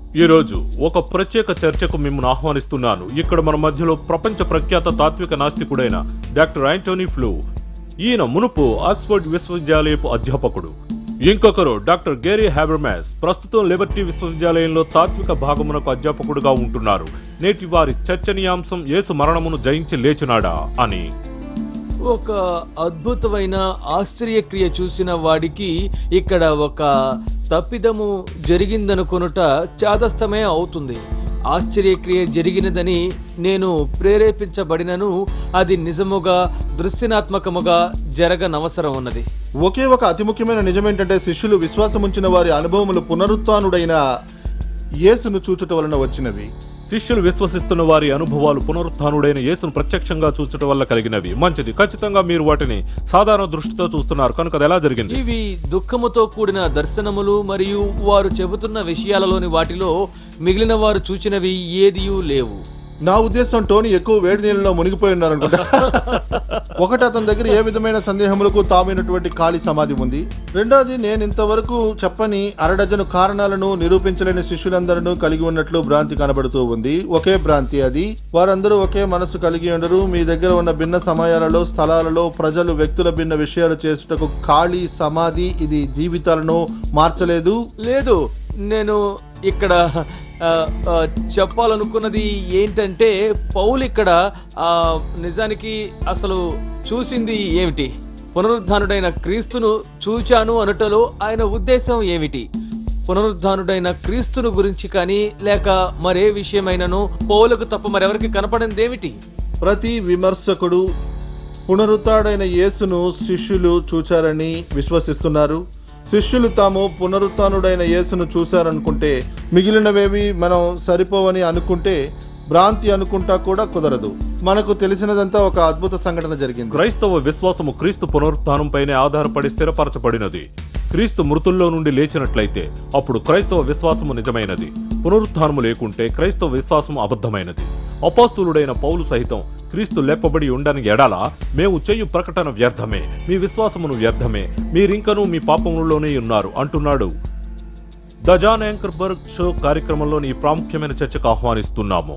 ఈరోజు ఒక ప్రత్యేక చర్చకు మిమ్మల్ని ఆహ్వానిస్తున్నాను ఇక్కడ మన మధ్యలో ప్రపంచ ప్రఖ్యాత తాత్విక నాస్తికుడైన డాక్టర్ యాంటోనీ ఫ్లూ ఈయన మునుపు ఆక్స్ఫర్డ్ విశ్వవిద్యాలయపు అధ్యాపకుడు ఇంకొకరు డాక్టర్ గేరీ హ్యాబర్మాస్ ప్రస్తుతం లిబర్టీ విశ్వవిద్యాలయంలో తాత్విక భాగమునకు అధ్యాపకుడుగా ఉంటున్నారు నేటి వారి చర్చనీయాంశం యేసు మరణమును జయించి లేచినాడా అని ఒక అద్భుతమైన ఆశ్చర్యక్రియ చూసిన వాడికి ఇక్కడ ఒక తప్పిదము జరిగిందనుకొనుట చాదస్తమే అవుతుంది ఆశ్చర్యక్రియ జరిగినదని నేను ప్రేరేపించబడినను అది నిజముగా దృష్టినాత్మకముగా జరగనవసరం ఉన్నది ఒకే ఒక అతి ముఖ్యమైన నిజమేంటంటే శిష్యులు విశ్వాసముంచిన వారి అనుభవములు పునరుత్నుడైన యేసును చూచుట వలన వచ్చినవి శిష్యులు విశ్వసిస్తున్న వారి అనుభవాలు పునరుత్థానుడైన యేసును ప్రత్యక్షంగా చూచటం వల్ల కలిగినవి మంచిది ఖచ్చితంగా మీరు వాటిని సాధారణ దృష్టితో చూస్తున్నారు కనుక అది ఎలా జరిగింది ఇవి దుఃఖముతో కూడిన దర్శనములు మరియు వారు చెబుతున్న విషయాలలోని వాటిలో మిగిలిన వారు చూచినవి ఏదియూ లేవు నా ఉద్దేశం టోనీ ఎక్కువ వేడి నీళ్ళలో మునిగిపోయి ఉన్నారు అనుకుంటా ఒకటి అతని దగ్గర ఏ విధమైన సందేహములకు తామైనటువంటి ఖాళీ సమాధి ఉంది రెండోది నేను ఇంతవరకు చెప్పని అరడజను కారణాలను నిరూపించలేని శిష్యులందరూ కలిగి ఉన్నట్లు భ్రాంతి కనబడుతూ ఉంది ఒకే భ్రాంతి అది వారందరూ ఒకే మనసు కలిగి ఉండరు మీ దగ్గర ఉన్న భిన్న సమయాలలో స్థలాలలో ప్రజలు వ్యక్తుల భిన్న విషయాలు చేసుటకు ఖాళీ సమాధి ఇది జీవితాలను మార్చలేదు లేదు నేను ఇక్కడ ఆ, ఆ, చెప్పాలనుకున్నది ఏంటంటే పౌలు ఇక్కడ ఆ, నిజానికి అసలు చూసింది ఏమిటి పునరుద్ధానుడైన క్రీస్తును చూచాను అనుటలో ఆయన ఉద్దేశం ఏమిటి పునరుద్ధానుడైన క్రీస్తును గురించి కానీ లేక మరే విషయమైనను పౌలకు తప్ప మరెవరికి కనపడిందేమిటి ప్రతి విమర్శకుడు పునరుత్డైన యేసును శిష్యులు చూచారని విశ్వసిస్తున్నారు శిష్యులు తాము పునరుత్నుడైన యేసును చూశారనుకుంటే మిగిలినవేవి మనం సరిపోవని అనుకుంటే భ్రాంతి అనుకుంటా కూడా కుదరదు మనకు తెలిసినదంతా ఒక అద్భుత సంఘటన జరిగింది క్రైస్తవ విశ్వాసము క్రీస్తు పునరుత్థానంపైనే ఆధారపడి స్థిరపరచబడినది క్రీస్తు మృతుల్లో నుండి లేచినట్లయితే అప్పుడు క్రైస్తవ విశ్వాసము నిజమైనది పునరుత్థానము లేకుంటే క్రైస్తవ విశ్వాసము అబద్ధమైనది అపోస్తులుడైన పౌలు సహితం క్రీస్తు లేపబడి ఉండని ఎడల మేము చేయు ప్రకటన వ్యర్థమే మీ విశ్వాసమును వ్యర్థమే మీరింకనూ మీ పాపములలోనే ఉన్నారు అంటున్నాడు ద జాన్ యాంకర్బర్గ్ షో కార్యక్రమంలోని ఈ ప్రాముఖ్యమైన చర్చకు ఆహ్వానిస్తున్నాము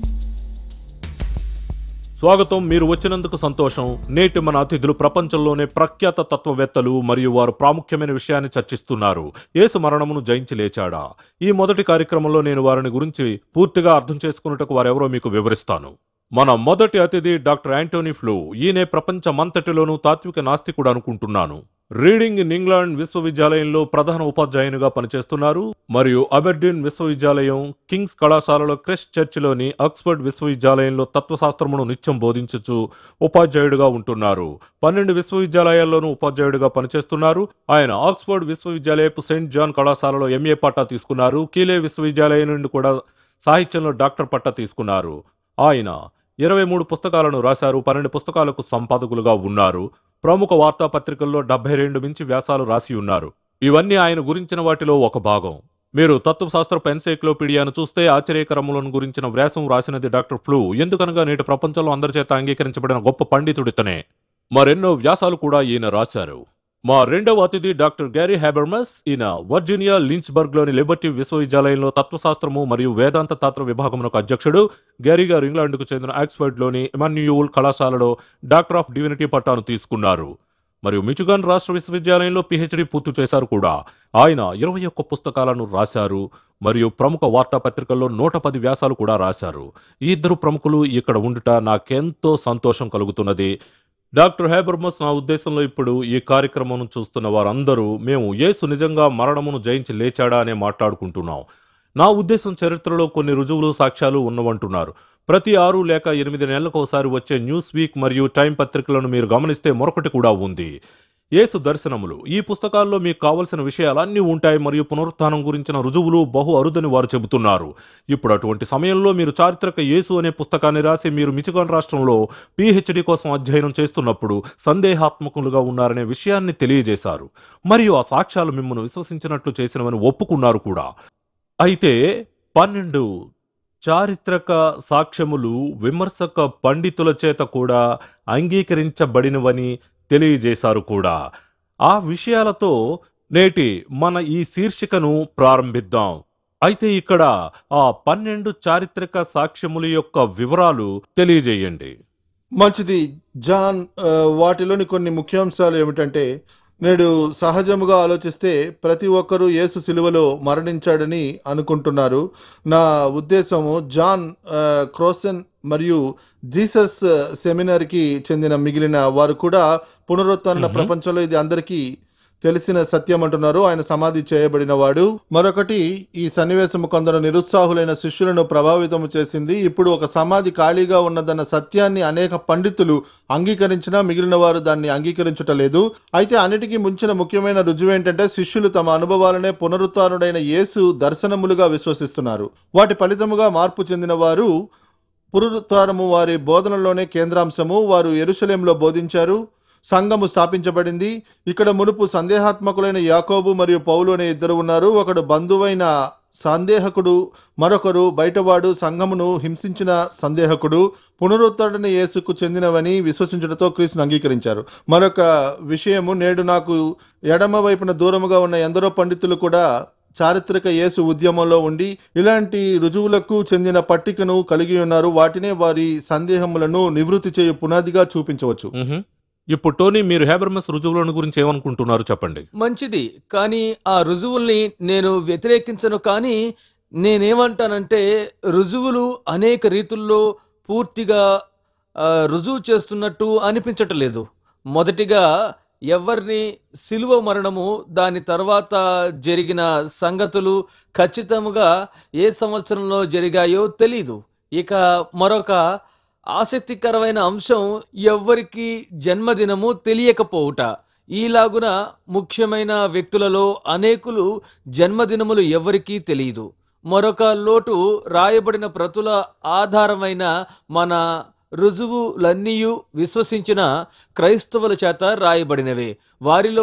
స్వాగతం మీరు వచ్చినందుకు సంతోషం నేటి మన అతిథులు ప్రపంచంలోనే ప్రఖ్యాత తత్వవేత్తలు మరియు వారు ప్రాముఖ్యమైన విషయాన్ని చర్చిస్తున్నారు యేసు మరణమును జయించి లేచాడా ఈ మొదటి కార్యక్రమంలో నేను వారిని గురించి పూర్తిగా అర్థం చేసుకున్నట్టుకు వారెవరో మీకు వివరిస్తాను మన మొదటి అతిథి డాక్టర్ యాంటోనీ ఫ్లూ ఈయనే ప్రపంచమంతటిలోనూ తాత్విక నాస్తికుడు అనుకుంటున్నాను రీడింగ్ ఇన్ ఇంగ్లాండ్ విశ్వవిద్యాలయంలో ప్రధాన ఉపాధ్యాయునిగా పనిచేస్తున్నారు మరియు అబెర్డిన్ విశ్వవిద్యాలయం కింగ్స్ కళాశాలలో క్రిస్ట్ చర్చిలోని ఆక్స్ఫర్డ్ విశ్వవిద్యాలయంలో తత్వశాస్త్రమును నిత్యం బోధించుచు ఉపాధ్యాయుడిగా ఉంటున్నారు పన్నెండు విశ్వవిద్యాలయాల్లోనూ ఉపాధ్యాయుడిగా పనిచేస్తున్నారు ఆయన ఆక్స్ఫర్డ్ విశ్వవిద్యాలయపు సెయింట్ జాన్ కళాశాలలో ఎంఏ పట్టా తీసుకున్నారు కీలే విశ్వవిద్యాలయం నుండి కూడా సాహిత్యంలో డాక్టర్ పట్టా తీసుకున్నారు ఆయన ఇరవై మూడు పుస్తకాలను రాశారు పన్నెండు పుస్తకాలకు సంపాదకులుగా ఉన్నారు ప్రముఖ వార్తాపత్రికల్లో డెబ్బై రెండు మించి వ్యాసాలు రాసి ఉన్నారు ఇవన్నీ ఆయన గురించిన వాటిలో ఒక భాగం మీరు తత్వశాస్త్రపు ఎన్సైక్లోపీడియాను చూస్తే ఆశ్చర్యకరములను గురించిన వ్యాసం రాసినది డాక్టర్ ఫ్లూ ఎందుకనగా నేటి ప్రపంచంలో అందరి చేత అంగీకరించబడిన గొప్ప పండితుడితనే మరెన్నో వ్యాసాలు కూడా ఈయన రాశారు మా రెండవ అతిథి డాక్టర్ గ్యారీ హ్యాబర్మస్ ఈయన వర్జీనియా లించ్బర్గ్లోని లిబర్టీ విశ్వవిద్యాలయంలో తత్వశాస్త్రము మరియు వేదాంత తాత్ర విభాగమునకు అధ్యక్షుడు గ్యారీ గారు ఇంగ్లాండ్కు చెందిన ఆక్స్ఫర్డ్లోని ఎమాన్యూల్ కళాశాలలో డాక్టర్ ఆఫ్ డివినిటీ పట్టాను తీసుకున్నారు మరియు మిచిగాన్ రాష్ట్ర విశ్వవిద్యాలయంలో పిహెచ్డి పూర్తి చేశారు కూడా ఆయన ఇరవై ఒక్క పుస్తకాలను రాశారు మరియు ప్రముఖ వార్తాపత్రికల్లో నూట పది వ్యాసాలు కూడా రాశారు ఈ ఇద్దరు ప్రముఖులు ఇక్కడ ఉండుట నాకెంతో సంతోషం కలుగుతున్నది డాక్టర్ హేబర్మస్ నా ఉద్దేశంలో ఇప్పుడు ఈ కార్యక్రమం చూస్తున్న వారందరూ మేము యేసు నిజంగా మరణమును జయించి లేచాడా అనే మాట్లాడుకుంటున్నాం నా ఉద్దేశం చరిత్రలో కొన్ని రుజువులు సాక్ష్యాలు ఉన్నవంటున్నారు ప్రతి ఆరు లేక ఎనిమిది నెలలకు ఒకసారి వచ్చే న్యూస్ వీక్ మరియు టైం పత్రికలను మీరు గమనిస్తే మరొకటి కూడా ఉంది యేసు దర్శనములు ఈ పుస్తకాల్లో మీకు కావలసిన విషయాలన్నీ ఉంటాయి మరియు పునరుత్థానం గురించిన రుజువులు బహు అరుదని వారు చెబుతున్నారు ఇప్పుడు అటువంటి సమయంలో మీరు చారిత్రక యేసు అనే పుస్తకాన్ని రాసి మీరు మిచిగాన్ రాష్ట్రంలో పిహెచ్డి కోసం అధ్యయనం చేస్తున్నప్పుడు సందేహాత్మకులుగా ఉన్నారనే విషయాన్ని తెలియజేశారు మరియు ఆ సాక్ష్యాలు మిమ్మల్ని విశ్వసించినట్లు చేసినవని ఒప్పుకున్నారు కూడా అయితే పన్నెండు చారిత్రక సాక్ష్యములు విమర్శక పండితుల చేత కూడా అంగీకరించబడినవని తెలియజేశారు కూడా ఆ విషయాలతో నేటి మన ఈ శీర్షికను ప్రారంభిద్దాం అయితే ఇక్కడ ఆ పన్నెండు చారిత్రక సాక్ష్యముల యొక్క వివరాలు తెలియజేయండి మంచిది జాన్ ఆ, వాటిలోని కొన్ని ముఖ్యాంశాలు ఏమిటంటే నేడు సహజముగా ఆలోచిస్తే ప్రతి ఒక్కరూ యేసు సిలువలో మరణించాడని అనుకుంటున్నారు నా ఉద్దేశము జాన్ ఆ, క్రోసెన్ మరియు జీసస్ సెమినార్కి చెందిన మిగిలిన వారు కూడా పునరుత్థాన ప్రపంచంలో ఇది అందరికీ తెలిసిన సత్యం అంటున్నారు ఆయన సమాధి చేయబడిన వాడు మరొకటి ఈ సన్నివేశము కొందరు నిరుత్సాహులైన శిష్యులను ప్రభావితం చేసింది ఇప్పుడు ఒక సమాధి ఖాళీగా ఉన్నదన్న సత్యాన్ని అనేక పండితులు అంగీకరించినా మిగిలిన వారు దాన్ని అంగీకరించటలేదు అయితే అన్నిటికీ ముంచిన ముఖ్యమైన రుజువు ఏంటంటే శిష్యులు తమ అనుభవాలనే పునరుత్నుడైన యేసు దర్శనములుగా విశ్వసిస్తున్నారు వాటి ఫలితముగా మార్పు చెందిన వారు పునరుత్థానము వారి బోధనలోనే కేంద్రాంశము వారు ఎరుషలేంలో బోధించారు సంఘము స్థాపించబడింది ఇక్కడ మునుపు సందేహాత్మకులైన యాకోబు మరియు పౌలు అనే ఇద్దరు ఉన్నారు ఒకడు బంధువైన సందేహకుడు మరొకరు బయటవాడు సంఘమును హింసించిన సందేహకుడు పునరుద్ధరణ యేసుకు చెందినవని విశ్వసించడంతో క్రీస్తును అంగీకరించారు మరొక విషయము నేడు నాకు ఎడమ వైపున దూరముగా ఉన్న ఎందరో పండితులు కూడా చారిత్రక యేసు ఉద్యమంలో ఉండి ఇలాంటి రుజువులకు చెందిన పట్టికను కలిగి ఉన్నారు వాటినే వారి సందేహములను నివృత్తి చేయు పునాదిగా చూపించవచ్చు మ్హూ. ఇప్పుడు టోనీ మీరు హేబర్మస్ రుజువులను గురించి ఏమనుకుంటున్నారు చెప్పండి మంచిది కానీ ఆ రుజువుల్ని నేను వ్యతిరేకించను కానీ నేనేమంటానంటే రుజువులు అనేక రీతుల్లో పూర్తిగా ఆ, రుజువు చేస్తున్నట్టు అనిపించటలేదు మొదటిగా ఎవరిని సిలువ మరణము దాని తర్వాత జరిగిన సంగతులు ఖచ్చితంగా ఏ సంవత్సరంలో జరిగాయో తెలీదు ఇక మరొక ఆసక్తికరమైన అంశం ఎవ్వరికి జన్మదినము తెలియకపోవుట ఈలాగున ముఖ్యమైన వ్యక్తులలో అనేకులు జన్మదినములు ఎవరికీ తెలియదు మరొక లోటు రాయబడిన ప్రతుల ఆధారమైన మన రుజువులన్నీయు విశ్వసించిన క్రైస్తవుల చేత రాయబడినవే వారిలో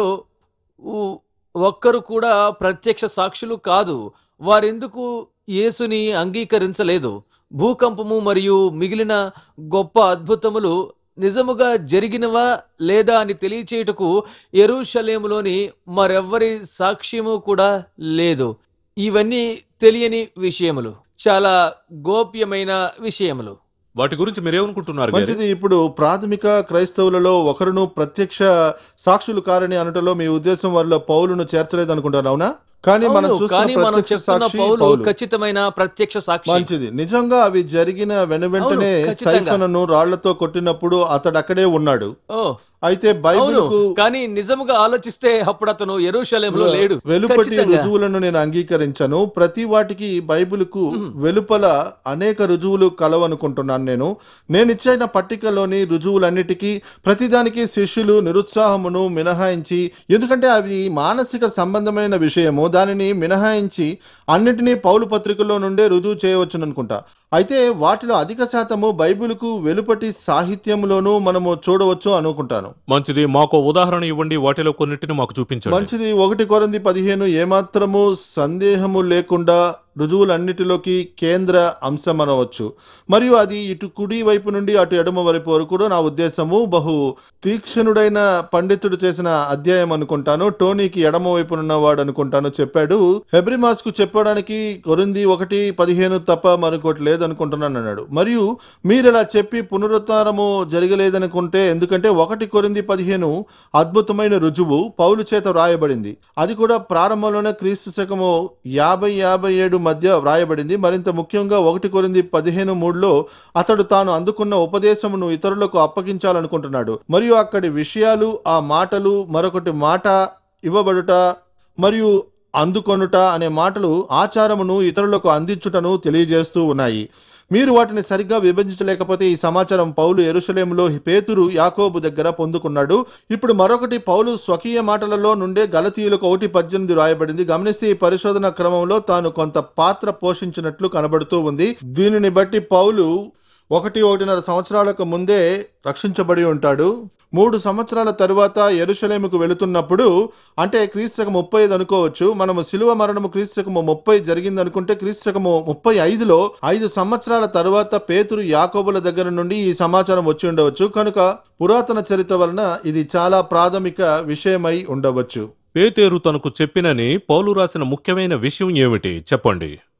ఊ- ఒక్కరు కూడా ప్రత్యక్ష సాక్షులు కాదు వారెందుకు యేసుని అంగీకరించలేదు భూకంపము మరియు మిగిలిన గొప్ప అద్భుతములు నిజముగా జరిగినవా లేదా అని తెలియచేయుటకు ఎరుషలేములోని మరెవ్వరి సాక్ష్యము కూడా లేదు ఇవన్నీ తెలియని విషయములు చాలా గోప్యమైన విషయములు వాటి గురించి మీరేమనుకుంటున్నారు గారి? మంచిది ఇప్పుడు ప్రాథమిక క్రైస్తవులలో ఒకరును ప్రత్యక్ష సాక్షులు కారని అనటలో మీ ఉద్దేశం వారిలో పౌలును చేర్చలేదు అనుకుంటారు అవునా కానీ మనం అవును, చూస్తున్న కానీ మనం ప్రత్యక్ష చెప్తున్న సాక్షి పౌలు పౌలు ఖచ్చితమైన ప్రత్యక్ష సాక్షి మంచిది నిజంగా అవి జరిగిన వెను వెంటనే అవును, ఖచ్చితంగా. సైఫనను రాళ్లతో కొట్టినప్పుడు అతడు అక్కడే ఉన్నాడు ఓ అయితే అవును బైబిల్కు కానీ నిజముగా ఆలోచిస్తే అప్పుడు అతను ఎరుషలేంలో లేడు వెలుపటి ఖచ్చితంగా. రుజువులను నేను అంగీకరించను ప్రతి వాటికి బైబిల్కు వెలుపల అనేక రుజువులు కలవనుకుంటున్నాను నేను నేను ఇచ్చిన పట్టికలోని రుజువులన్నిటికీ ప్రతిదానికి శిష్యులు నిరుత్సాహమును మినహాయించి ఎందుకంటే అవి మానసిక సంబంధమైన విషయము దానిని మినహాయించి అన్నిటినీ పౌలు పత్రికల్లో నుండే రుజువు చేయవచ్చును అనుకుంటా అయితే వాటిలో అధిక శాతము బైబిల్కు వెలుపటి సాహిత్యంలోనూ మనము చూడవచ్చు అనుకుంటాను మంచిది మాకు ఉదాహరణ ఇవ్వండి వాటిలో కొన్నిటిని మాకు చూపించండి మంచిది ఒకటి కొరంది పదిహేను ఏమాత్రము సందేహము లేకుండా రుజువులన్నిటిలోకి కేంద్ర అంశం అనవచ్చు మరియు అది ఇటు కుడి వైపు నుండి అటు ఎడమ వైపు వరకు కూడా నా ఉద్దేశము బహు తీక్షణుడైన పండితుడు చేసిన అధ్యాయం అనుకుంటాను టోనీకి ఎడమ వైపునున్న వాడు అనుకుంటాను చెప్పాడు హెబ్రిమాస్ కు చెప్పడానికి కొరింది ఒకటి పదిహేను తప్ప మరొకటి లేదనుకుంటున్నాను అన్నాడు మరియు మీరు ఇలా చెప్పి పునరుత్నము జరగలేదనుకుంటే ఎందుకంటే ఒకటి కొరింది పదిహేను అద్భుతమైన రుజువు పౌలు చేత వ్రాయబడింది అది కూడా ప్రారంభంలోనే క్రీస్తు శకము యాభై యాభై ఏడు మధ్య వ్రాయబడింది మరింత ముఖ్యంగా ఒకటి కొరింది పదిహేను మూడులో అతడు తాను అందుకున్న ఉపదేశమును ఇతరులకు అప్పగించాలనుకుంటున్నాడు మరియు అక్కడి విషయాలు ఆ మాటలు మరొకటి మాట ఇవ్వబడుట మరియు అందుకొనుట అనే మాటలు ఆచారమును ఇతరులకు అందించుటను తెలియజేస్తూ ఉన్నాయి మీరు వాటిని సరిగ్గా విభజించలేకపోతే ఈ సమాచారం పౌలు ఎరుషలేములో పేతురు యాకోబు దగ్గర పొందుకున్నాడు ఇప్పుడు మరొకటి పౌలు స్వకీయ మాటలలో నుండే గలతీయులకు ఒకటి పద్దెనిమిది రాయబడింది గమనిస్తే ఈ పరిశోధన క్రమంలో తాను కొంత పాత్ర పోషించినట్లు కనబడుతూ ఉంది దీనిని బట్టి పౌలు ఒకటి ఒకటిన్నర సంవత్సరాలకు ముందే రక్షించబడి ఉంటాడు మూడు సంవత్సరాల తరువాత ఎరుషలేముకు వెళుతున్నప్పుడు అంటే క్రీస్తకము ముప్పై ఐదు అనుకోవచ్చు మనము శిలువ మరణము క్రీస్తకము ముప్పై జరిగింది అనుకుంటే క్రీస్తకము ముప్పై ఐదులో ఐదు సంవత్సరాల తరువాత పేతురు యాకోబుల దగ్గర నుండి ఈ సమాచారం వచ్చి ఉండవచ్చు కనుక పురాతన చరిత్ర వలన ఇది చాలా ప్రాథమిక విషయమై ఉండవచ్చు పేతేరు తనకు చెప్పినని పౌలు రాసిన ముఖ్యమైన విషయం ఏమిటి చెప్పండి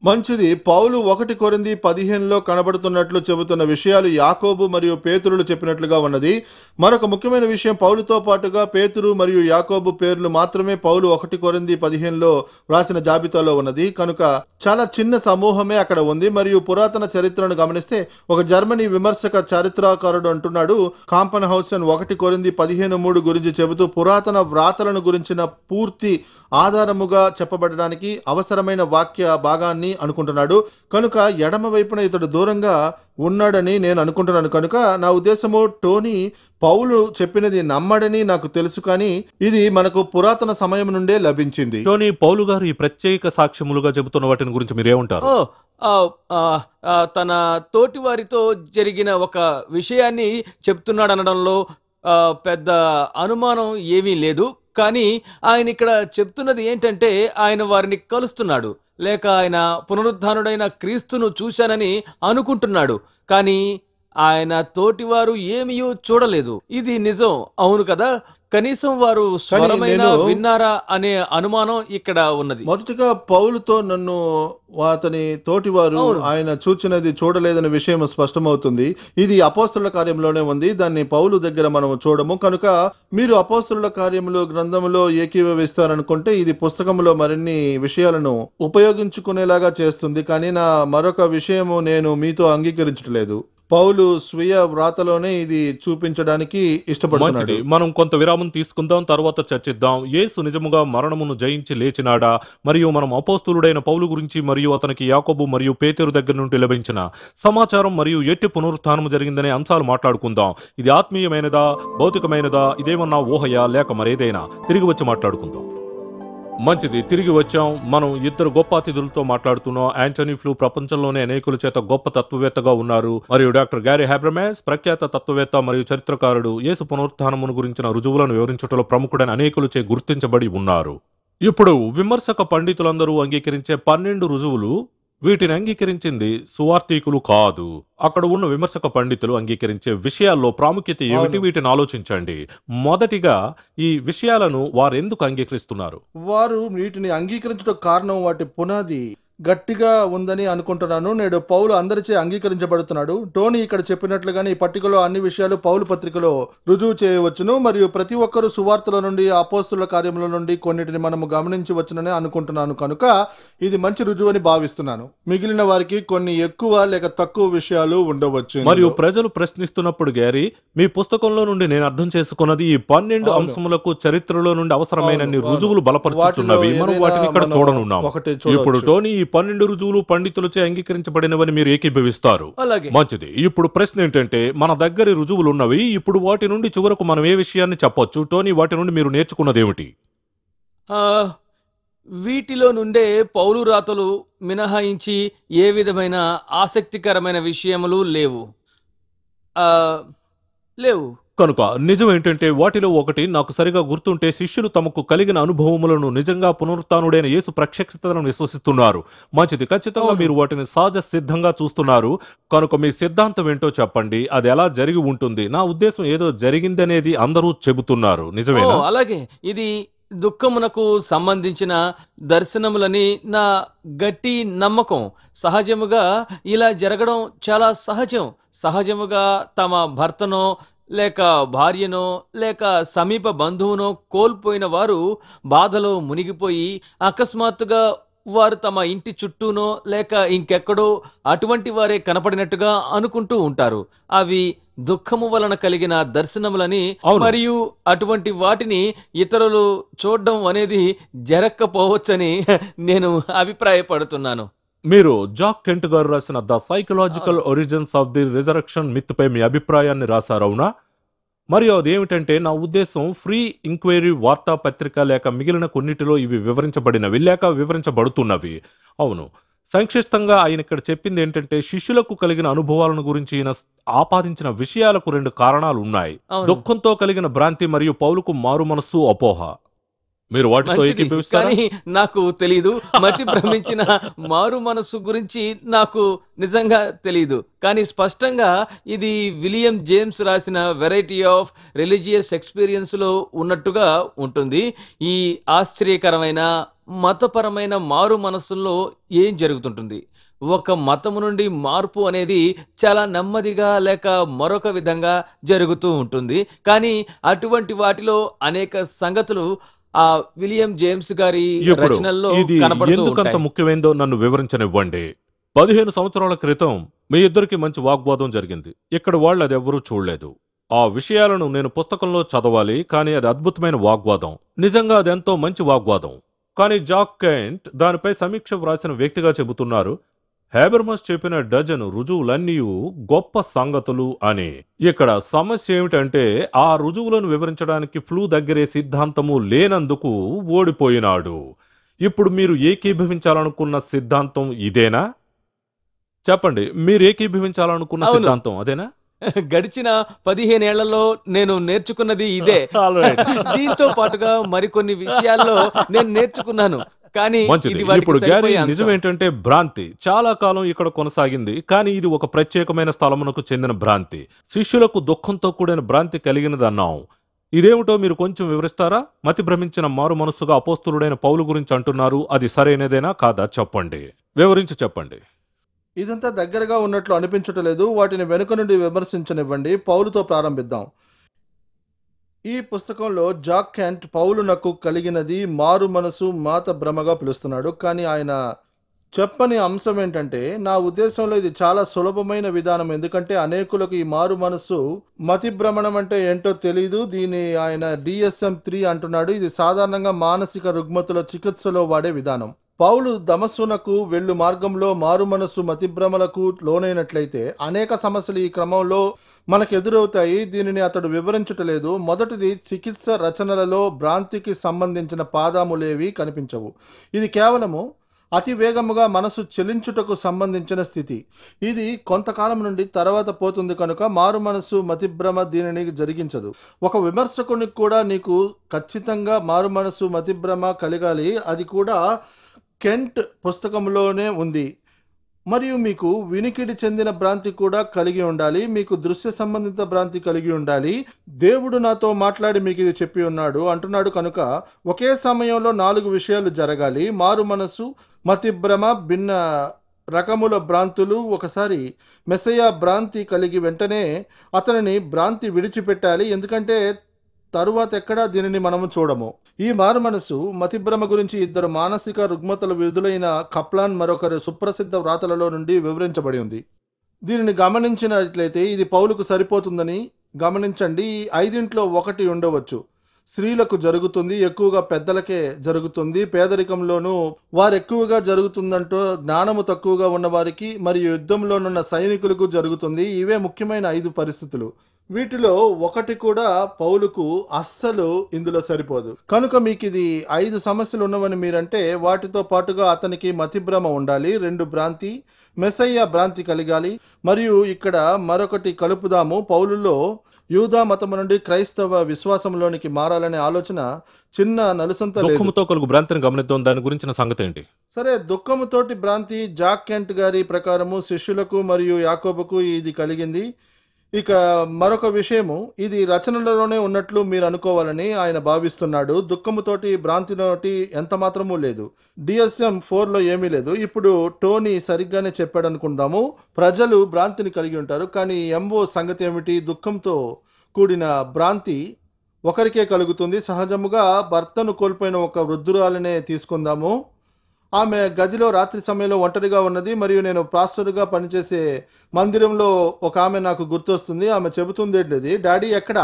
మంచిది పౌలు ఒకటి కొరింది పదిహేనులో కనబడుతున్నట్లు చెబుతున్న విషయాలు యాకోబు మరియు పేతురులు చెప్పినట్లుగా ఉన్నది మరొక ముఖ్యమైన విషయం పౌలుతో పాటుగా పేతురు మరియు యాకోబు పేర్లు మాత్రమే పౌలు ఒకటి కొరింది పదిహేనులో వ్రాసిన జాబితాలో ఉన్నది కనుక చాలా చిన్న సమూహమే అక్కడ ఉంది మరియు పురాతన చరిత్రను గమనిస్తే ఒక జర్మనీ విమర్శక చరిత్రకారుడు అంటున్నాడు కాంపన్ హౌసన్ ఒకటి కొరింది పదిహేను మూడు గురించి చెబుతూ పురాతన వ్రాతలను గురించిన పూర్తి ఆధారముగా చెప్పబడడానికి అవసరమైన వాక్య భాగాన్ని అనుకుంటున్నాడు కనుక ఎడమ వైపున ఇతడు దూరంగా ఉన్నాడని నేను అనుకుంటున్నాను కనుక నా ఉద్దేశము టోనీ పౌలు చెప్పినది నమ్మడని నాకు తెలుసు కానీ ఇది మనకు పురాతన సమయం నుండే లభించింది టోనీ పౌలు గారు ఈ ప్రత్యేక సాక్ష్యములుగా చెబుతున్న వాటిని గురించి మీరేమంటారు ఓ ఆ, ఆ, ఆ, తన తోటి వారితో జరిగిన ఒక విషయాన్ని చెప్తున్నాడు అనడంలో ఆ, పెద్ద అనుమానం ఏమీ లేదు కానీ ఆయన ఇక్కడ చెప్తున్నది ఏంటంటే ఆయన వారిని కలుస్తున్నాడు లేక ఆయన పునరుద్ధానుడైన క్రీస్తును చూశానని అనుకుంటున్నాడు కానీ ఆయన తోటివారు ఏమీ చూడలేదు ఇది నిజం అవును కదా కనీసం వారు స్వరమైన నేను- విన్నారా అనే అనుమానం ఇక్కడ ఉన్నది మొదటిగా పౌలుతో నన్ను అతని తోటివారు అవును. ఆయన చూచినది చూడలేదనే విషయం స్పష్టమవుతుంది ఇది అపోస్తుల కార్యంలోనే ఉంది దాన్ని పౌలు దగ్గర మనం చూడము కనుక మీరు అపోస్తుల కార్యములు గ్రంథములో ఏకీభవిస్తారనుకుంటే ఇది పుస్తకంలో మరిన్ని విషయాలను ఉపయోగించుకునేలాగా చేస్తుంది కానీ నా మరొక విషయము నేను మీతో అంగీకరించట్లేదు పౌలు స్వీయ వ్రాతలోనే ఇది చూపించడానికి ఇష్టపడుతున్నాడు మంచిది మనం కొంత విరామం తీసుకుందాం తర్వాత చర్చిద్దాం యేసు నిజముగా మరణమును జయించి లేచినాడా మరియు మనం అపోస్తులుడైన పౌలు గురించి మరియు అతనికి యాకోబు మరియు పేతురు దగ్గర నుండి లభించిన సమాచారం మరియు ఎట్టి పునరుత్థానము జరిగిందనే అంశాలు మాట్లాడుకుందాం ఇది ఆత్మీయమైనదా భౌతికమైనదా ఇదేమన్నా ఊహయా లేక మరేదైనా తిరిగి వచ్చి మాట్లాడుకుందాం మంచిది తిరిగి వచ్చాం మనం ఇద్దరు గొప్ప అతిథులతో మాట్లాడుతున్నాం యాంటనీ ఫ్లూ ప్రపంచంలోనే అనేకుల చేత గొప్ప తత్వవేత్తగా ఉన్నారు మరియు డాక్టర్ గ్యారీ హ్యాబ్రమాస్ ప్రఖ్యాత తత్వవేత్త మరియు చరిత్రకారుడు యేసు పునరుత్థానమును గురించిన రుజువులను వివరించుటలో ప్రముఖుడైన అనేకులచే గుర్తించబడి ఉన్నారు ఇప్పుడు విమర్శక పండితులందరూ అంగీకరించే పన్నెండు రుజువులు వీటిని అంగీకరించింది సువార్థికులు కాదు అక్కడ ఉన్న విమర్శక పండితులు అంగీకరించే విషయాల్లో ప్రాముఖ్యత ఏమిటి అవును. వీటిని ఆలోచించండి మొదటిగా ఈ విషయాలను వారు ఎందుకు అంగీకరిస్తున్నారు వారు వీటిని అంగీకరించడం కారణం వాటి పునాది గట్టిగా ఉందని అనుకుంటున్నాను నేడు పౌలు అందరిచే అంగీకరించబడుతున్నాడు టోనీ ఇక్కడ చెప్పినట్లుగానే ఈ పట్టికలో అన్ని విషయాలు పౌలు పత్రికలో రుజువు చేయవచ్చును మరియు ప్రతి ఒక్కరు సువార్తల నుండి అపోస్తుల కార్యముల నుండి కొన్నిటిని మనము గమనించవచ్చునని అనుకుంటున్నాను కనుక ఇది మంచి రుజువు అని భావిస్తున్నాను మిగిలిన వారికి కొన్ని ఎక్కువ లేక తక్కువ విషయాలు ఉండవచ్చు మరియు ఇందులో. ప్రజలు ప్రశ్నిస్తున్నప్పుడు గ్యారీ మీ పుస్తకంలో నుండి నేను అర్థం చేసుకున్నది ఈ పన్నెండు అవును. అంశములకు చరిత్రలో నుండి అవసరమైనన్ని అవును, అవును. రుజువులు బలపరుచుతున్నవి వాటిలో మనం ఏదైనా వాటిని ఇక్కడ మనం చూడనున్నాం ఒకటి చూడవచ్చు. ఇప్పుడు టోనీ ఈ పన్నెండు రుజువులు పండితులచే అంగీకరించబడినవని మీరు ఏకీభవిస్తారు అలాగే మంచిది ఇప్పుడు ప్రశ్న ఏంటంటే మన దగ్గర రుజువులు ఉన్నవి ఇప్పుడు వాటి నుండి చివరకు మనం ఏ విషయాన్ని చెప్పొచ్చు టోనీ వాటి నుండి మీరు నేర్చుకున్నది ఏమిటి ఆ, వీటిలో నుండే పౌలు రాతలు మినహాయించి ఏ విధమైన ఆసక్తికరమైన విషయములు లేవు ఆ, లేవు కనుక నిజం ఏంటంటే వాటిలో ఒకటి నాకు సరిగా గుర్తుంటే శిష్యులు తమకు కలిగిన అనుభవములను నిజంగా పునరుత్నుడైన యేసు ప్రత్యక్షతలను విశ్వసిస్తున్నారు మంచిది ఖచ్చితంగా అవును. మీరు వాటిని సహజ సిద్ధంగా చూస్తున్నారు కనుక మీ సిద్ధాంతం ఏంటో చెప్పండి అది ఎలా జరిగి ఉంటుంది నా ఉద్దేశం ఏదో జరిగిందనేది అందరూ చెబుతున్నారు ఓ నిజమేనా అలాగే ఇది దుఃఖమునకు సంబంధించిన దర్శనములని నా గట్టి నమ్మకం సహజముగా ఇలా జరగడం చాలా సహజం సహజముగా తమ భర్తనో లేక భార్యనో లేక సమీప బంధువునో కోల్పోయిన వారు బాధలో మునిగిపోయి అకస్మాత్తుగా వారు తమ ఇంటి చుట్టూనో లేక ఇంకెక్కడో అటువంటి వారే కనపడినట్టుగా అనుకుంటూ ఉంటారు అవి దుఃఖము వలన కలిగిన దర్శనములని అవును. మరియు అటువంటి వాటిని ఇతరులు చూడడం అనేది జరగకపోవచ్చని నేను అభిప్రాయపడుతున్నాను మీరు జాక్ కెంట్ గారు రాసిన the psychological origins of the resurrection myth పై మీ అభిప్రాయాన్ని రాశారు అవునా మరియు అదేమిటంటే నా ఉద్దేశం ఫ్రీ ఇంక్వైరీ వార్తాపత్రిక లేక మిగిలిన కొన్నిటిలో ఇవి వివరించబడినవి లేక వివరించబడుతున్నవి అవును సంక్షిప్తంగా ఆయన ఇక్కడ చెప్పింది ఏంటంటే శిష్యులకు కలిగిన అనుభవాలను గురించి ఈయన ఆపాదించిన విషయాలకు రెండు కారణాలు ఉన్నాయి అవును దుఃఖంతో కలిగిన భ్రాంతి మరియు పౌలుకు మారు మనస్సు అపోహ మీరు వాటితో మంచిది ఏకీభవిస్తారా కానీ నాకు తెలియదు మతి భ్రమించిన మారు మనస్సు గురించి నాకు నిజంగా తెలియదు కానీ స్పష్టంగా ఇది విలియం జేమ్స్ రాసిన వెరైటీ ఆఫ్ రిలీజియస్ ఎక్స్పీరియన్స్ లో ఉన్నట్టుగా ఉంటుంది ఈ ఆశ్చర్యకరమైన మతపరమైన మారు మనస్సుల్లో ఏం జరుగుతుంటుంది ఒక మతము నుండి మార్పు అనేది చాలా నెమ్మదిగా లేక మరొక విధంగా జరుగుతూ ఉంటుంది కానీ అటువంటి వాటిలో అనేక సంగతులు ఆ విలియం జేమ్స్ గారి ఇప్పుడు రచనల్లో ఇది కనపడుతూ ఎందుకంత ఉంటాయి. ముఖ్యమైందో నన్ను వివరించనివ్వండి పదిహేను సంవత్సరాల క్రితం మీ ఇద్దరికి మంచి వాగ్వాదం జరిగింది ఇక్కడ వాళ్ళు అది ఎవ్వరూ చూడలేదు ఆ విషయాలను నేను పుస్తకంలో చదవాలి కానీ అది అద్భుతమైన వాగ్వాదం నిజంగా అది ఎంతో మంచి వాగ్వాదం కానీ జాక్ కెంట్ దానిపై సమీక్ష వ్రాసిన వ్యక్తిగా చెబుతున్నారు హేబర్మస్ చెప్పిన డజను రుజువులన్నీ గొప్ప సంగతులు అని ఇక్కడ సమస్య ఏమిటంటే ఆ రుజువులను వివరించడానికి ఫ్లూ దగ్గరే సిద్ధాంతము లేనందుకు ఓడిపోయినాడు ఇప్పుడు మీరు ఏకీభవించాలనుకున్న సిద్ధాంతం ఇదేనా చెప్పండి మీరు ఏకీభవించాలనుకున్న అవును. సిద్ధాంతం అదేనా గడిచిన పదిహేనేళ్లలో నేను నేర్చుకున్నది ఇదే దీంతో పాటుగా మరికొన్ని విషయాల్లో నేను నేర్చుకున్నాను కానీ మంచిది ఇది వాటికి ఇప్పుడు గ్యారీ సరిపోయే అంశం. నిజం ఏంటంటే భ్రాంతి చాలా కాలం ఇక్కడ కొనసాగింది కానీ ఇది ఒక ప్రత్యేకమైన స్థలమునకు చెందిన భ్రాంతి శిష్యులకు దుఃఖంతో కూడిన భ్రాంతి కలిగినదన్నాం ఇదేమిటో మీరు కొంచెం వివరిస్తారా మతి భ్రమించిన మారు మనస్సుగా అపోస్తులుడైన పౌలు గురించి అంటున్నారు అది సరైనదేనా కాదా చెప్పండి వివరించి చెప్పండి ఇదంతా దగ్గరగా ఉన్నట్లు అనిపించటలేదు వాటిని వెనుక నుండి విమర్శించనివ్వండి పౌలుతో ప్రారంభిద్దాం ఈ పుస్తకంలో జాక్ కెంట్ పౌలునకు కలిగినది మారు మనసు మాత భ్రమగా పిలుస్తున్నాడు కానీ ఆయన చెప్పని అంశం ఏంటంటే నా ఉద్దేశంలో ఇది చాలా సులభమైన విధానం ఎందుకంటే అనేకులకు ఈ మారు మనసు మతి భ్రమణం అంటే ఏంటో తెలియదు దీని ఆయన డిఎస్ఎం త్రీ అంటున్నాడు ఇది సాధారణంగా మానసిక రుగ్మతుల చికిత్సలో వాడే విధానం పౌలు దమస్సునకు వెళ్ళు మార్గంలో మారు మనస్సు మతిభ్రమలకు లోనైనట్లయితే అనేక సమస్యలు ఈ క్రమంలో మనకు ఎదురవుతాయి దీనిని అతడు వివరించటలేదు మొదటిది చికిత్స రచనలలో భ్రాంతికి సంబంధించిన పాదాములేవి కనిపించవు ఇది కేవలము అతి వేగముగా మనసు చెలించుటకు సంబంధించిన స్థితి ఇది కొంతకాలం నుండి తర్వాత పోతుంది కనుక మారు మనసు మతిభ్రమ దీనిని జరిగించదు ఒక విమర్శకునికి కూడా నీకు ఖచ్చితంగా మారు మనసు మతిభ్రమ కలగాలి అది కూడా కెంట్ పుస్తకంలోనే ఉంది మరియు మీకు వినికిడి చెందిన భ్రాంతి కూడా కలిగి ఉండాలి మీకు దృశ్య సంబంధిత భ్రాంతి కలిగి ఉండాలి దేవుడు నాతో మాట్లాడి మీకు ఇది చెప్పి ఉన్నాడు అంటున్నాడు కనుక ఒకే సమయంలో నాలుగు విషయాలు జరగాలి మారు మనసు మతిభ్రమ భిన్న రకముల భ్రాంతులు ఒకసారి మెస్సయ్య భ్రాంతి కలిగి వెంటనే అతనిని భ్రాంతి విడిచిపెట్టాలి ఎందుకంటే తరువాత ఎక్కడా దీనిని మనము చూడము ఈ మారు మనసు మతిభ్రమ గురించి ఇద్దరు మానసిక రుగ్మతలు విడుదలైన కప్లాన్ మరొకరు సుప్రసిద్ధ వ్రాతలలో నుండి వివరించబడి ఉంది దీనిని గమనించినట్లయితే ఇది పౌలుకు సరిపోతుందని గమనించండి ఈ ఐదింట్లో ఒకటి ఉండవచ్చు స్త్రీలకు జరుగుతుంది ఎక్కువగా పెద్దలకే జరుగుతుంది పేదరికంలోనూ వారు ఎక్కువగా జరుగుతుందంటూ జ్ఞానము తక్కువగా ఉన్నవారికి మరియు యుద్ధంలోనున్న సైనికులకు జరుగుతుంది ఇవే ముఖ్యమైన ఐదు పరిస్థితులు వీటిలో ఒకటి కూడా పౌలుకు అస్సలు ఇందులో సరిపోదు కనుక మీకు ఇది ఐదు సమస్యలు ఉన్నవని మీరంటే వాటితో పాటుగా అతనికి మతిభ్రమ ఉండాలి రెండు భ్రాంతి మెస్సయ్య భ్రాంతి కలిగాలి మరియు ఇక్కడ మరొకటి కలుపుదాము పౌలులో యూదా మతము నుండి క్రైస్తవ విశ్వాసంలోనికి మారాలనే ఆలోచన చిన్న నలుసంత లేదు దుఃఖముతో కలుగు భ్రాంతిని గమనిద్దాం దాని గురించిన సంగతి ఏంటి సరే దుఃఖముతోటి భ్రాంతి జాక్ కెంట్ గారి ప్రకారము శిష్యులకు మరియు యాకోబుకు ఇది కలిగింది ఇక మరొక విషయము ఇది రచనలలోనే ఉన్నట్లు మీరు అనుకోవాలని ఆయన భావిస్తున్నాడు దుఃఖముతోటి భ్రాంతితోటి ఎంత మాత్రమూ లేదు డిఎస్ఎం ఫోర్లో ఏమీ లేదు ఇప్పుడు టోనీ సరిగ్గానే చెప్పాడు అనుకుందాము ప్రజలు భ్రాంతిని కలిగి ఉంటారు కానీ ఎంఓ సంగతి ఏమిటి దుఃఖంతో కూడిన భ్రాంతి ఒకరికే కలుగుతుంది సహజముగా భర్తను కోల్పోయిన ఒక వృద్ధురాలనే తీసుకుందాము ఆమె గదిలో రాత్రి సమయంలో ఒంటరిగా ఉన్నది మరియు నేను పాస్టర్గా పనిచేసే మందిరంలో ఒక ఆమె నాకు గుర్తొస్తుంది ఆమె చెబుతుంది ఏంటిది డాడీ ఎక్కడ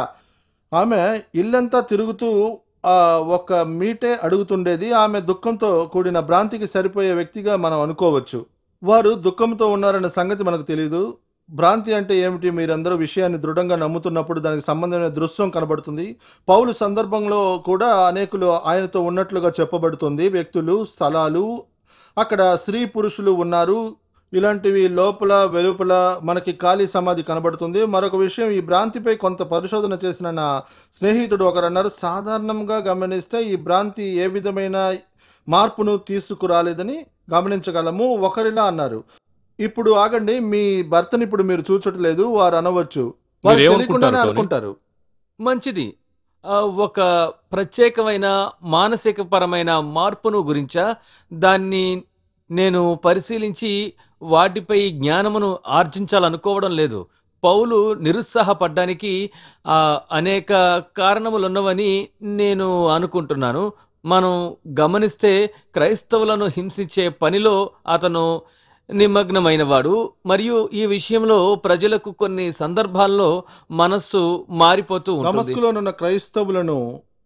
ఆమె ఇల్లంతా తిరుగుతూ ఆ, ఒక మీటే అడుగుతుండేది ఆమె దుఃఖంతో కూడిన భ్రాంతికి సరిపోయే వ్యక్తిగా మనం అనుకోవచ్చు వారు దుఃఖంతో ఉన్నారన్న సంగతి మనకు తెలియదు భ్రాంతి అంటే ఏమిటి మీరందరూ విషయాన్ని దృఢంగా నమ్ముతున్నప్పుడు దానికి సంబంధమైన దృశ్యం కనబడుతుంది పౌలు సందర్భంలో కూడా అనేకులు ఆయనతో ఉన్నట్లుగా చెప్పబడుతుంది వ్యక్తులు స్థలాలు అక్కడ స్త్రీ పురుషులు ఉన్నారు ఇలాంటివి లోపల వెలుపల మనకి ఖాళీ సమాధి కనబడుతుంది మరొక విషయం ఈ భ్రాంతిపై కొంత పరిశోధన చేసిన నా స్నేహితుడు ఒకరు అన్నారు సాధారణంగా గమనిస్తే ఈ భ్రాంతి ఏ విధమైన మార్పును తీసుకురాలేదని గమనించగలము ఒకరిలా అన్నారు ఇప్పుడు ఆగండి మీ భర్తని ఇప్పుడు మీరు చూచట్లేదు వారు అనవచ్చు వారు మీరు తెలియకుండానే ఏమనుకుంటారు, అనుకుంటారు మంచిది ఆ, ఒక ప్రత్యేకమైన మానసికపరమైన మార్పును గురించా దాన్ని నేను పరిశీలించి వాటిపై జ్ఞానమును ఆర్జించాలనుకోవడం లేదు పౌలు నిరుత్సాహపడ్డానికి ఆ, అనేక కారణములున్నవని నేను అనుకుంటున్నాను మనం గమనిస్తే క్రైస్తవులను హింసించే పనిలో అతను నిమగ్నమైనవాడు మరియు ఈ విషయంలో ప్రజలకు కొన్ని సందర్భాల్లో మనస్సు మారిపోతూ ఉంటుంది దమస్కులోనున్న క్రైస్తవులను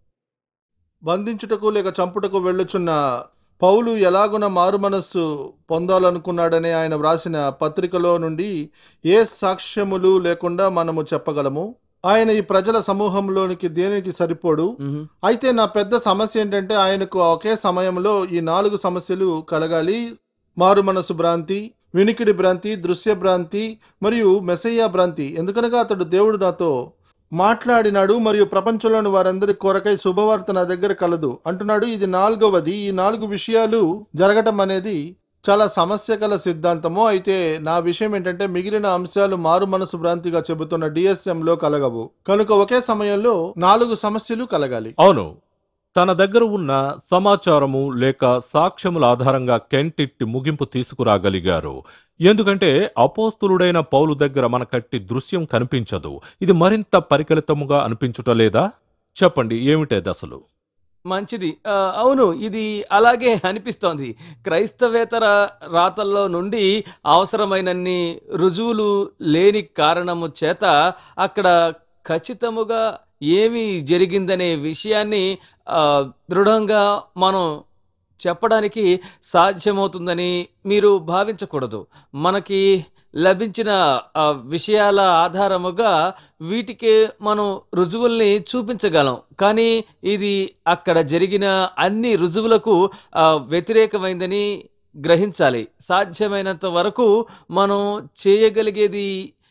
బంధించుటకు లేక చంపుటకు వెళ్ళుచున్న పౌలు ఎలాగున మారు మనస్సు పొందాలనుకున్నాడని ఆయన వ్రాసిన పత్రికలో నుండి ఏ సాక్ష్యములు లేకుండా మనము చెప్పగలము ఆయన ఈ ప్రజల సమూహంలోనికి దేనికి సరిపోడు మ్మ్. అయితే నా పెద్ద సమస్య ఏంటంటే ఆయనకు ఒకే సమయంలో ఈ నాలుగు సమస్యలు కలగాలి మారు మనసు భ్రాంతి వినికిడి భ్రాంతి దృశ్య భ్రాంతి మరియు మెసయ్య భ్రాంతి ఎందుకనగా అతడు దేవుడు నాతో మాట్లాడినాడు మరియు ప్రపంచంలోని వారందరి కొరకై శుభవార్త నా దగ్గర కలదు అంటున్నాడు ఇది నాలుగవది ఈ నాలుగు విషయాలు జరగటం అనేది చాలా సమస్యకల సిద్ధాంతము అయితే నా విషయం ఏంటంటే మిగిలిన అంశాలు మారు మనసు భ్రాంతిగా చెబుతున్న DSM లో కలగవు కనుక ఒకే సమయంలో నాలుగు సమస్యలు కలగాలి అవును తన దగ్గర ఉన్న సమాచారము లేక సాక్ష్యముల ఆధారంగా కెంటిట్టి ముగింపు తీసుకురాగలిగారు ఎందుకంటే అపోస్తులుడైన పౌలు దగ్గర మనకట్టి దృశ్యం కనిపించదు ఇది మరింత పరికలితముగా అనిపించుట లేదా చెప్పండి ఏమిటది అసలు మంచిది ఆ, అవును ఇది అలాగే అనిపిస్తోంది క్రైస్తవేతర రాతల్లో నుండి అవసరమైనన్ని రుజువులు లేని కారణము చేత అక్కడ ఖచ్చితముగా ఏమి జరిగిందనే విషయాన్ని ఆ, దృఢంగా మనం చెప్పడానికి సాధ్యమవుతుందని మీరు భావించకూడదు మనకి లభించిన ఆ, విషయాల ఆధారముగా వీటికి మనం రుజువుల్ని చూపించగలం కానీ ఇది అక్కడ జరిగిన అన్ని రుజువులకు ఆ, వ్యతిరేకమైందని గ్రహించాలి సాధ్యమైనంత వరకు మనం చేయగలిగేది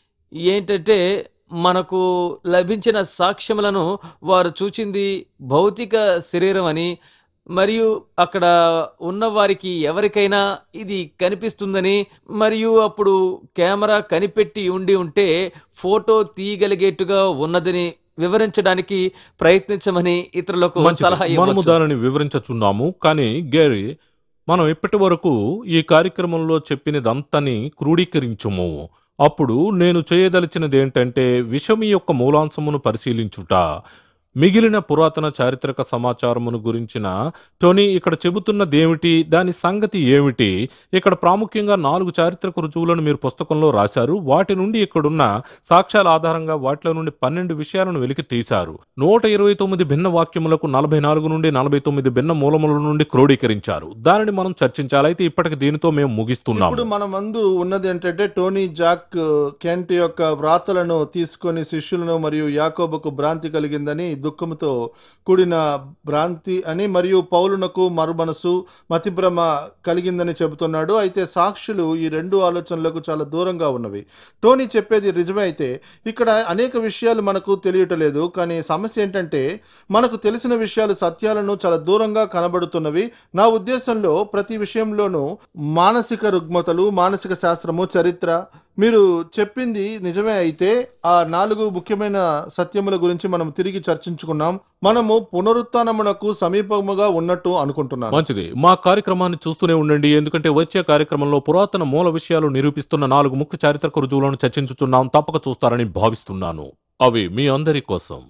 ఏంటంటే మనకు లభించిన సాక్ష్యములను వారు చూచింది భౌతిక శరీరం అని మరియు అక్కడ ఉన్న వారికి ఎవరికైనా ఇది కనిపిస్తుందని మరియు అప్పుడు కెమెరా కనిపెట్టి ఉండి ఉంటే ఫోటో తీయగలిగేట్టుగా ఉన్నదని వివరించడానికి ప్రయత్నించమని ఇతరులకు మంచిది. సలహా మనము ఇవ్వచ్చు దానిని వివరించుచున్నాము కానీ గేరీ మనం ఇప్పటి వరకు ఈ కార్యక్రమంలో చెప్పినదంతని క్రోడీకరించుము అప్పుడు నేను చేయదలిచినది ఏంటంటే విషమి యొక్క మూలాంశమును పరిశీలించుట మిగిలిన పురాతన చారిత్రక సమాచారమును గురించిన టోనీ ఇక్కడ చెబుతున్నదేమిటి దాని సంగతి ఏమిటి ఇక్కడ ప్రాముఖ్యంగా నాలుగు చారిత్రక రుజువులను మీరు పుస్తకంలో రాశారు వాటి నుండి ఇక్కడున్న సాక్ష్యాల ఆధారంగా వాటిలో నుండి పన్నెండు విషయాలను వెలికి తీశారు నూట ఇరవై తొమ్మిది భిన్న వాక్యములకు నలభై నాలుగు నుండి నలభై తొమ్మిది భిన్న మూలముల నుండి క్రోడీకరించారు దానిని మనం చర్చించాలి అయితే ఇప్పటికి దీనితో మేము ఇప్పుడు ముగిస్తున్నాము మన మందు ఉన్నది ఏంటంటే టోనీ జాక్ కెంట్ యొక్క వ్రాతలను తీసుకొని శిష్యులను మరియు యాకోబుకు భ్రాంతి కలిగిందని దుఃఖముతో కూడిన భ్రాంతి అని మరియు పౌలునకు మరుమనసు మతిభ్రమ కలిగిందని చెబుతున్నాడు అయితే సాక్షులు ఈ రెండు ఆలోచనలకు చాలా దూరంగా ఉన్నవి టోనీ చెప్పేది నిజమే అయితే ఇక్కడ అనేక విషయాలు మనకు తెలియటలేదు కానీ సమస్య ఏంటంటే మనకు తెలిసిన విషయాలు సత్యాలను చాలా దూరంగా కనబడుతున్నవి నా ఉద్దేశంలో ప్రతి విషయంలోనూ మానసిక రుగ్మతలు మానసిక శాస్త్రము చరిత్ర మీరు చెప్పింది నిజమే అయితే ఆ నాలుగు ముఖ్యమైన సత్యముల గురించి మనం తిరిగి చర్చించుకున్నాం మనము పునరుత్నమునకు సమీపముగా ఉన్నట్టు అనుకుంటున్నాను మంచిది మా కార్యక్రమాన్ని చూస్తూనే ఉండండి ఎందుకంటే వచ్చే కార్యక్రమంలో పురాతన మూల విషయాలు నిరూపిస్తున్న నాలుగు ముఖ్య చారిత్రక రుజువులను చర్చించుచున్నాం తప్పక చూస్తారని భావిస్తున్నాను అవి మీ అందరి కోసం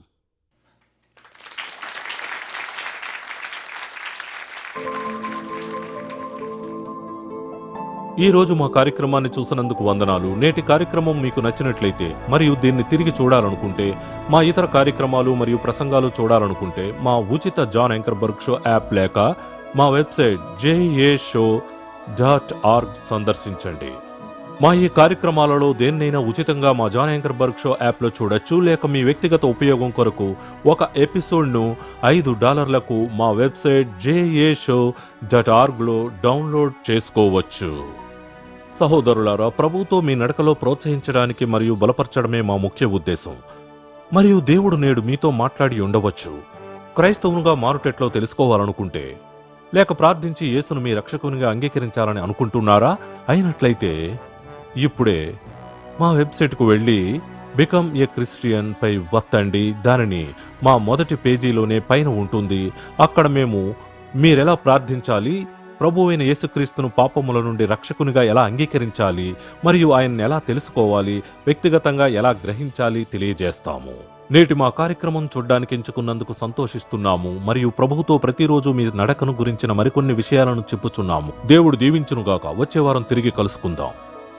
ఈ రోజు మా కార్యక్రమాన్ని చూసినందుకు వందనాలు నేటి కార్యక్రమం మీకు నచ్చినట్లయితే మరియు దీన్ని తిరిగి చూడాలనుకుంటే మా ఇతర కార్యక్రమాలు మరియు ప్రసంగాలు చూడాలనుకుంటే మా ఉచిత జాన్ యాంకర్బర్గ్ షో యాప్ లేక మా website JA show dot org సందర్శించండి మా ఈ కార్యక్రమాలలో దేన్నైనా ఉచితంగా మా జాన్ యాంకర్బర్గ్ షో యాప్లో చూడొచ్చు లేక మీ వ్యక్తిగత ఉపయోగం కొరకు ఒక ఎపిసోడ్ను ఐదు డాలర్లకు మా వెబ్సైట్ జేఏ షో డాట్ ఆర్గ్లో డౌన్లోడ్ చేసుకోవచ్చు సహోదరులారా ప్రభుతో మీ నడకలో ప్రోత్సహించడానికి మరియు బలపరచడమే మా ముఖ్య ఉద్దేశం మరియు దేవుడు నేడు మీతో మాట్లాడి ఉండవచ్చు క్రైస్తవునిగా మారుటెట్లో తెలుసుకోవాలనుకుంటే లేక ప్రార్థించి యేసును మీ రక్షకునిగా అంగీకరించాలని అనుకుంటున్నారా అయినట్లయితే ఇప్పుడే మా వెబ్సైట్కు వెళ్ళి బికమ్ ఏ క్రిస్టియన్ పై వత్తండి దానిని మా మొదటి పేజీలోనే పైన ఉంటుంది అక్కడ మేము మీరెలా ప్రార్థించాలి ప్రభు అయిన యేసుక్రీస్తును పాపముల నుండి రక్షకునిగా ఎలా అంగీకరించాలి మరియు ఆయన్ని ఎలా తెలుసుకోవాలి వ్యక్తిగతంగా ఎలా గ్రహించాలి తెలియజేస్తాము నేటి మా కార్యక్రమం చూడ్డానికి ఎంచుకున్నందుకు సంతోషిస్తున్నాము మరియు ప్రభుతో ప్రతిరోజు మీ నడకను గురించిన మరికొన్ని విషయాలను చెప్పుచున్నాము దేవుడు దీవించునుగాక వచ్చే వారం తిరిగి కలుసుకుందాం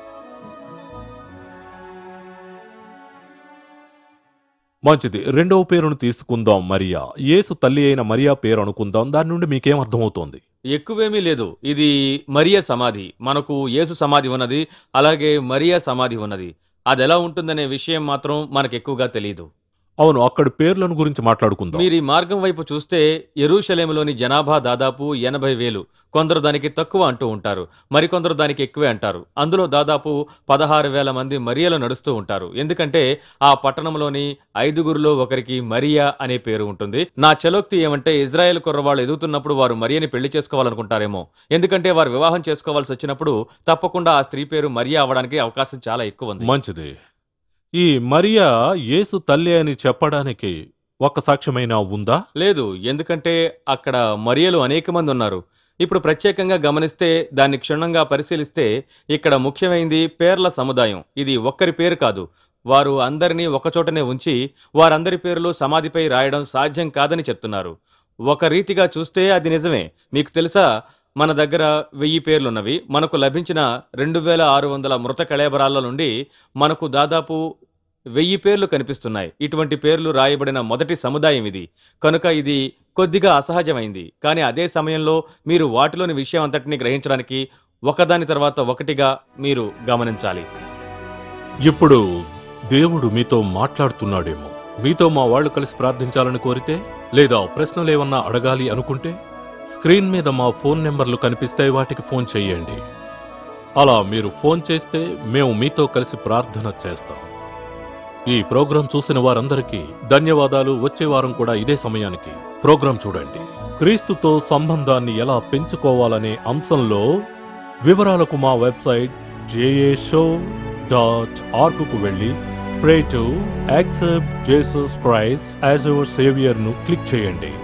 మంచిది రెండవ పేరును తీసుకుందాం మరియా యేసు తల్లి అయిన మరియా పేరు అనుకుందాం దాని నుండి మీకేం అర్థమవుతోంది ఎక్కువేమీ లేదు ఇది మరియా సమాధి మనకు యేసు సమాధి ఉన్నది అలాగే మరియా సమాధి ఉన్నది అది ఎలా ఉంటుందనే విషయం మాత్రం మనకు ఎక్కువగా తెలియదు అవును అక్కడి పేర్లను గురించి మాట్లాడుకుందాం మీరు ఈ మార్గం వైపు చూస్తే ఎరూషలేములోని జనాభా దాదాపు ఎనభై వేలు కొందరు దానికి తక్కువ అంటూ ఉంటారు మరికొందరు దానికి ఎక్కువే అంటారు అందులో దాదాపు పదహారు వేల మంది మరియలు నడుస్తూ ఉంటారు ఎందుకంటే ఆ పట్టణంలోని ఐదుగురిలో ఒకరికి మరియా అనే పేరు ఉంటుంది నా చలోక్తి ఏమంటే ఇజ్రాయెల్ కుర్రవాళ్ళు ఎదుగుతున్నప్పుడు వారు మరియని పెళ్లి చేసుకోవాలనుకుంటారేమో ఎందుకంటే వారు వివాహం చేసుకోవాల్సి వచ్చినప్పుడు తప్పకుండా ఆ స్త్రీ పేరు మరియా అవడానికి అవకాశం చాలా ఎక్కువ ఉంది మంచిది ఈ మరియా యేసు తల్లి అని చెప్పడానికి ఒక సాక్ష్యమైనా ఉందా లేదు ఎందుకంటే అక్కడ మరియలు అనేక మంది ఉన్నారు ఇప్పుడు ప్రత్యేకంగా గమనిస్తే దాన్ని క్షుణ్ణంగా పరిశీలిస్తే ఇక్కడ ముఖ్యమైనది పేర్ల సముదాయం ఇది ఒక్కరి పేరు కాదు వారు అందరినీ ఒకచోటనే ఉంచి వారందరి పేర్లు సమాధిపై రాయడం సాధ్యం కాదని చెప్తున్నారు ఒక రీతిగా చూస్తే అది నిజమే మీకు తెలుసా మన దగ్గర వెయ్యి పేర్లున్నవి మనకు లభించిన రెండు వేల ఆరు వందల మృత కళేబరాల నుండి మనకు దాదాపు వెయ్యి పేర్లు కనిపిస్తున్నాయి ఇటువంటి పేర్లు రాయబడిన మొదటి సముదాయం ఇది కనుక ఇది కొద్దిగా అసహజమైంది కానీ అదే సమయంలో మీరు వాటిలోని విషయం అంతటిని గ్రహించడానికి ఒకదాని తర్వాత ఒకటిగా మీరు గమనించాలి ఇప్పుడు దేవుడు మీతో మాట్లాడుతున్నాడేమో మీతో మా వాళ్ళు కలిసి ప్రార్థించాలని కోరితే లేదా ప్రశ్నలేమన్నా అడగాలి అనుకుంటే స్క్రీన్ మీద మా ఫోన్ నెంబర్లు కనిపిస్తాయి వాటికి ఫోన్ చేయండి అలా మీరు ఫోన్ చేస్తే మేము మీతో కలిసి ప్రార్థన చేస్తాం ఈ ప్రోగ్రాం చూసిన వారందరికీ ధన్యవాదాలు వచ్చే వారం కూడా ఇదే సమయానికి ప్రోగ్రాం చూడండి క్రీస్తుతో సంబంధాన్ని ఎలా పెంచుకోవాలనే అంశంలో వివరాలకు మా వెబ్సైట్ జేఏ షో డాట్ ఆర్గ్కు వెళ్ళి pray to accept Jesus Christ as your saviour ను క్లిక్ చేయండి